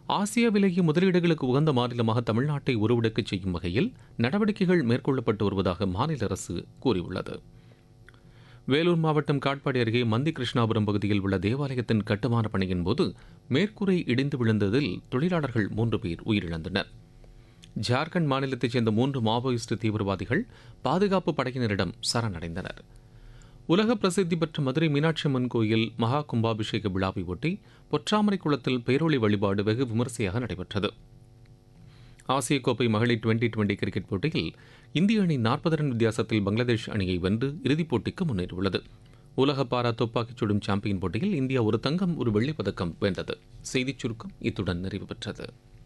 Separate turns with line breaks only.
ஆசியாவிலேயே முதலீடுகளுக்கு உகந்த மாநிலமாக தமிழ்நாட்டை உருவெடுக்கச் செய்யும் வகையில் நடவடிக்கைகள் மேற்கொள்ளப்பட்டு வருவதாக மாநில அரசு கூறியுள்ளது வேலூர் மாவட்டம் காட்பாடி அருகே மந்தி கிருஷ்ணாபுரம் பகுதியில் உள்ள தேவாலயத்தின் கட்டுமான பணியின் போது மேற்கூரை இடிந்து விழுந்ததில் தொழிலாளர்கள் மூன்று பேர் உயிரிழந்தனர் ஜார்க்கண்ட் மாநிலத்தைச் சேர்ந்த மூன்று மாவோயிஸ்ட் தீவிரவாதிகள் பாதுகாப்பு படையினரிடம் சரணடைந்தனர் உலக பிரசித்தி பெற்ற மதுரை மீனாட்சி அம்மன் கோயில் மகா கும்பாபிஷேக விழாவை ஒட்டி பொற்றாமரை குளத்தில் பேரொளி வழிபாடு வெகு விமரிசையாக நடைபெற்றது ஆசிய கோப்பை மகளிர் டுவெண்டி டுவெண்டி கிரிக்கெட் போட்டியில் இந்திய அணி நாற்பது ரன் வித்தியாசத்தில் பங்களாதேஷ் அணியை வென்று இறுதிப் போட்டிக்கு முன்னேறியுள்ளது உலக பாரா துப்பாக்கிச் சுடும் சாம்பியன் போட்டியில் இந்தியா ஒரு தங்கம் ஒரு வெள்ளிப் பதக்கம் வென்றது செய்திச் சுருக்கம் இத்துடன் நிறைவு பெற்றது